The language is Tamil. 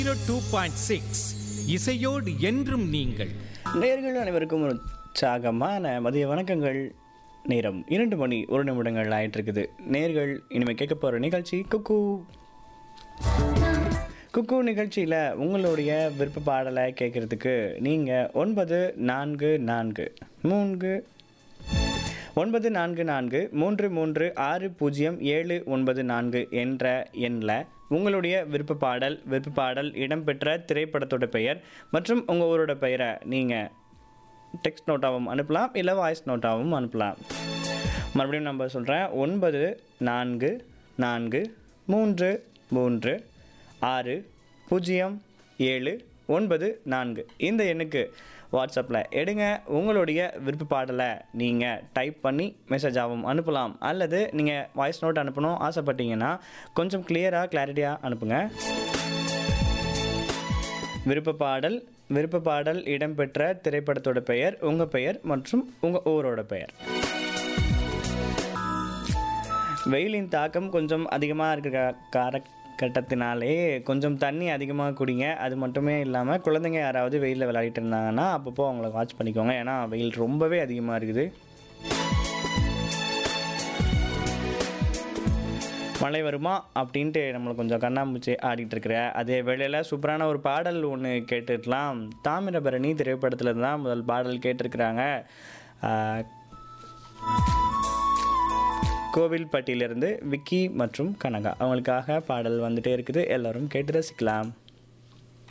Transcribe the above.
ஜீரோ டூ பாயிண்ட் சிக்ஸ் இசையோடு என்றும் நீங்கள் நேர்கள் அனைவருக்கும் ஒரு உற்சாகமான மதிய வணக்கங்கள் நேரம் இரண்டு மணி ஒரு நிமிடங்கள் ஆயிட்டு இருக்குது நேர்கள் இனிமேல் கேட்க போகிற நிகழ்ச்சி குக்கு குக்கு நிகழ்ச்சியில் உங்களுடைய விருப்ப பாடலை கேட்குறதுக்கு நீங்கள் ஒன்பது நான்கு நான்கு மூன்று ஒன்பது நான்கு நான்கு மூன்று மூன்று ஆறு பூஜ்ஜியம் ஏழு ஒன்பது நான்கு என்ற எண்ணில் உங்களுடைய விருப்ப பாடல் விருப்ப பாடல் இடம்பெற்ற திரைப்படத்தோட பெயர் மற்றும் உங்கள் ஊரோட பெயரை நீங்கள் டெக்ஸ்ட் நோட்டாகவும் அனுப்பலாம் இல்லை வாய்ஸ் நோட்டாகவும் அனுப்பலாம் மறுபடியும் நம்பர் சொல்கிறேன் ஒன்பது நான்கு நான்கு மூன்று மூன்று ஆறு பூஜ்ஜியம் ஏழு ஒன்பது நான்கு இந்த எண்ணுக்கு வாட்ஸ்அப்பில் எடுங்க உங்களுடைய விருப்ப பாடலை நீங்கள் டைப் பண்ணி மெசேஜாகவும் அனுப்பலாம் அல்லது நீங்கள் வாய்ஸ் நோட் அனுப்பணும் ஆசைப்பட்டீங்கன்னா கொஞ்சம் கிளியராக கிளாரிட்டியாக அனுப்புங்க விருப்ப பாடல் விருப்ப பாடல் இடம்பெற்ற திரைப்படத்தோட பெயர் உங்கள் பெயர் மற்றும் உங்கள் ஊரோட பெயர் வெயிலின் தாக்கம் கொஞ்சம் அதிகமாக இருக்கிற காலகட்டத்தினாலே கொஞ்சம் தண்ணி அதிகமாக குடிங்க அது மட்டுமே இல்லாமல் குழந்தைங்க யாராவது வெயிலில் விளையாடிட்டு இருந்தாங்கன்னா அப்பப்போ அவங்கள வாட்ச் பண்ணிக்கோங்க ஏன்னா வெயில் ரொம்பவே அதிகமாக இருக்குது மழை வருமா அப்படின்ட்டு நம்மளுக்கு கொஞ்சம் கண்ணாமூச்சி ஆடிட்டு இருக்கிற அதே வேளையில் சூப்பரான ஒரு பாடல் ஒன்று கேட்டுக்கலாம் தாமிரபரணி திரைப்படத்தில் தான் முதல் பாடல் கேட்டிருக்கிறாங்க ஆஹ், கோவில்பட்டியிலிருந்து விக்கி மற்றும் கனகா அவங்களுக்காக பாடல் வந்துட்டே இருக்குது எல்லாரும் கேட்டு ரசிக்கலாம்